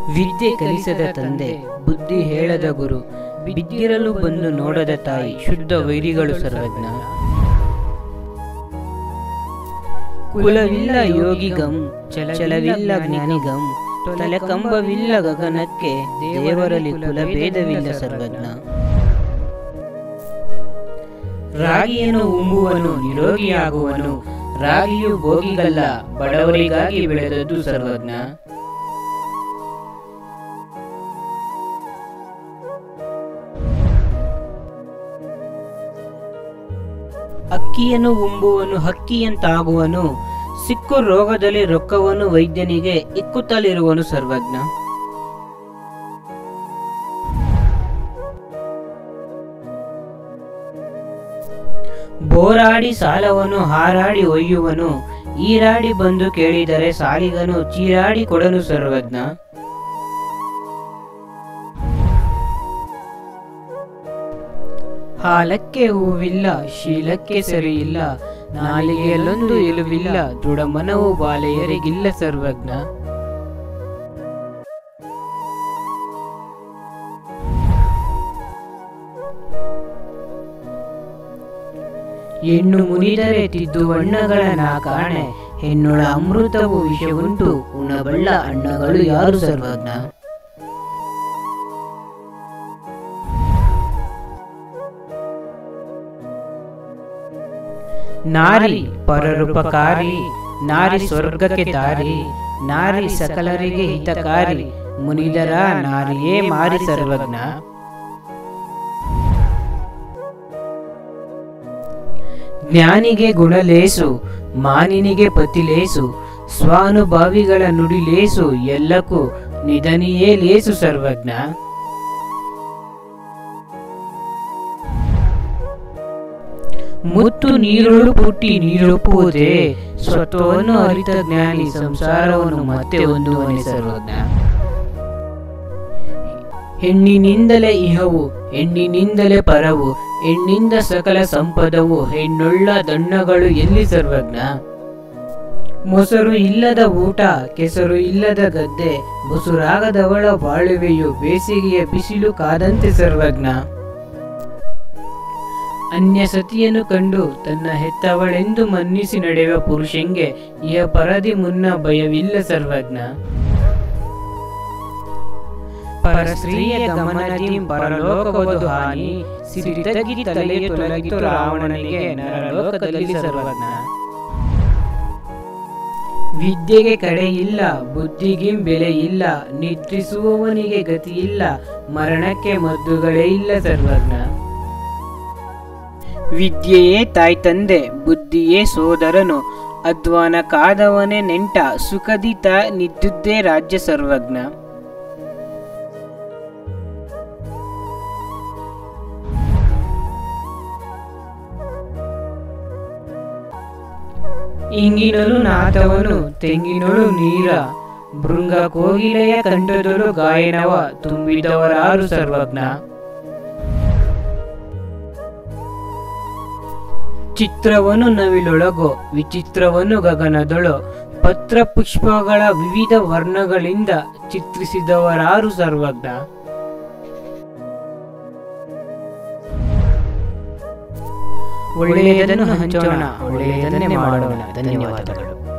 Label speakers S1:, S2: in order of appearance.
S1: ವಿದ್ಯೆ ಕಲಿಸದ ತಂದೆ ಬುದ್ಧಿ ಹೇಳದ ಗುರು ಬಿದ್ದಿರಲು ಬಂದು ನೋಡದ ತಾಯಿ ಶುದ್ಧ ವೈರಿಗಳು ಸರ್ವಜ್ಞ ಕುಲವಿಲ್ಲ ಯೋಗಿಗಂ ಚಲವಿಲ್ಲ ಜ್ಞಾನಿಗಂ ತಲೆಕಂಬವಿಲ್ಲ ಗಗನಕ್ಕೆ ದೇವರಲ್ಲಿ ಕುಲಭೇದವಿಲ್ಲ ಸರ್ವಜ್ಞ ರಾಗಿಯನ್ನು ಉಂಬುವನು ನಿರೋಗಿಯಾಗುವನು ರಾಗಿಯು ಭೋಗಿಗಲ್ಲ ಬಡವರಿಗಾಗಿ ಬೆಳೆದದ್ದು ಸರ್ವಜ್ಞ ಅಕ್ಕಿಯನ್ನು ಉಂಬುವನು ಹಕ್ಕಿಯಂತಾಗುವನು ಸಿಕ್ಕು ರೋಗದಲ್ಲಿ ರೊಕ್ಕವನ್ನು ವೈದ್ಯನಿಗೆ ಇಕ್ಕುತ್ತಲಿರುವನು ಸರ್ವಜ್ಞ ಬೋರಾಡಿ ಸಾಲವನು ಹಾರಾಡಿ ಒಯ್ಯುವನು ಈರಾಡಿ ಬಂದು ಕೇಳಿದರೆ ಸಾಲಿಗನು ಚೀರಾಡಿ ಕೊಡನು ಸರ್ವಜ್ಞ ಹಾಲಕ್ಕೆ ಹೂವಿಲ್ಲ ಶೀಲಕ್ಕೆ ಸರಿಯಿಲ್ಲ ನಾಲಿಗೆಯಲ್ಲೊಂದು ಎಲುವಿಲ್ಲ ದೃಢ ಮನವು ಬಾಲೆಯರಿಗಿಲ್ಲ ಸರ್ವಜ್ಞ ಹೆಣ್ಣು ಮುನಿದರೆ ತಿದ್ದುವಣ್ಣಗಳ ನಾ ಕಾಣೆ ಹೆಣ್ಣುಳ ಅಮೃತವು ವಿಷವುಂಟು ಉಣಬಳ್ಳ ಅಣ್ಣಗಳು ಯಾರು ಸರ್ವಜ್ಞ ನಾರಿ ಪರರುಪಕಾರಿ ನಾರಿ ಸ್ವರ್ಗಕ್ಕೆ ದಾರಿ ನಾರಿ ಸಕಲರಿಗೆ ಹಿತಕಾರಿ ಮುನಿದರ ನಾರಿಯೇ ಮಾರಿ ಸರ್ವಜ್ಞ ಜ್ಞಾನಿಗೆ ಗುಣಲೇಸು ಮಾನಿನಿಗೆ ಪತಿಲೇಸು ಸ್ವಾನುಭಾವಿಗಳ ನುಡಿಲೇಸು ಎಲ್ಲಕ್ಕೂ ನಿಧನಿಯೇ ಲೇಸು ಸರ್ವಜ್ಞ ಮುತ್ತು ನೀರೊಳು ಪುಟ್ಟಿ ನೀರೊಪ್ಪುವುದೇ ಸ್ವತ್ವವನ್ನು ಅರಿತ ಜ್ಞಾನಿ ಸಂಸಾರವನ್ನು ಮತ್ತೆ ಹೊಂದುವನೆ ಸರ್ವಜ್ಞ ಹೆಣ್ಣಿನಿಂದಲೇ ಇಹವು ಹೆಣ್ಣಿನಿಂದಲೇ ಪರವು ಹೆಣ್ಣಿಂದ ಸಕಲ ಸಂಪದವು ಹೆಣ್ಣುಳ್ಳ ದಣ್ಣಗಳು ಎಲ್ಲಿ ಸರ್ವಜ್ಞ ಮೊಸರು ಇಲ್ಲದ ಊಟ ಕೆಸರು ಇಲ್ಲದ ಗದ್ದೆ ಬಸುರಾಗದವಳ ಬಾಳುವೆಯು ಬೇಸಿಗೆಯ ಬಿಸಿಲು ಕಾದಂತೆ ಸರ್ವಜ್ಞ ಅನ್ಯ ಸತಿಯನ್ನು ಕಂಡು ತನ್ನ ಹೆತ್ತವಳೆಂದು ಮನ್ನಿಸಿ ನಡೆಯುವ ಪುರುಷಂಗೆ ಇಹ ಪರದಿ ಮುನ್ನ ಭಯವಿಲ್ಲ ಸರ್ವಜ್ಞ ಪರಸ್ತ್ರೀಯ ಗಮನದಿ ಪರಲೋಕವದು ಹಾನಿ ಸಿರಿತಗಿ ತಲೆಯ ತೊಲಗಿತು ರಾವಣನಿಗೆ ನರಲೋಕದಲ್ಲಿ ಸರ್ವಜ್ಞ ವಿದ್ಯೆಗೆ ಕಡೆ ಇಲ್ಲ ಬುದ್ಧಿಗೆ ಬೆಲೆ ಇಲ್ಲ ನಿದ್ರಿಸುವವನಿಗೆ ಗತಿ ಇಲ್ಲ ಮರಣಕ್ಕೆ ಮದ್ದುಗಳೇ ಇಲ್ಲ ಸರ್ವಜ್ಞ ವಿದ್ಯೆಯೇ ತಾಯ್ ತಂದೆ ಬುದ್ಧಿಯೇ ಸೋದರನು ಅಧ್ವಾನ ಕಾದವನೇ ನೆಂಟ ಸುಖದಿತ ನಿದ್ದುದ್ದೇ ರಾಜ್ಯ ಸರ್ವಜ್ಞ ಇಂಗಿನಲು ನಾಥವನು ತೆಂಗಿನೊಳು ನೀರ ಭೃಂಗ ಕೋಗಿಲೆಯ ಕಂಠದೊಳು ಗಾಯನವ ತುಂಬಿದವರಾರು ಸರ್ವಜ್ಞ ಚಿತ್ರವನ್ನು ನವಿಲೊಳಗೋ ವಿಚಿತ್ರವನ್ನು ಗಗನದೊಳು ಪತ್ರ ಪುಷ್ಪಗಳ ವಿವಿಧ ವರ್ಣಗಳಿಂದ ಚಿತ್ರಿಸಿದವರಾರು ಸರ್ವಜ್ಞ ಒಳ್ಳೆಯದನ್ನು ಹಂಚೋಣ ಒಳ್ಳೆಯದನ್ನೇ ಮಾಡೋಣ ಧನ್ಯವಾದಗಳು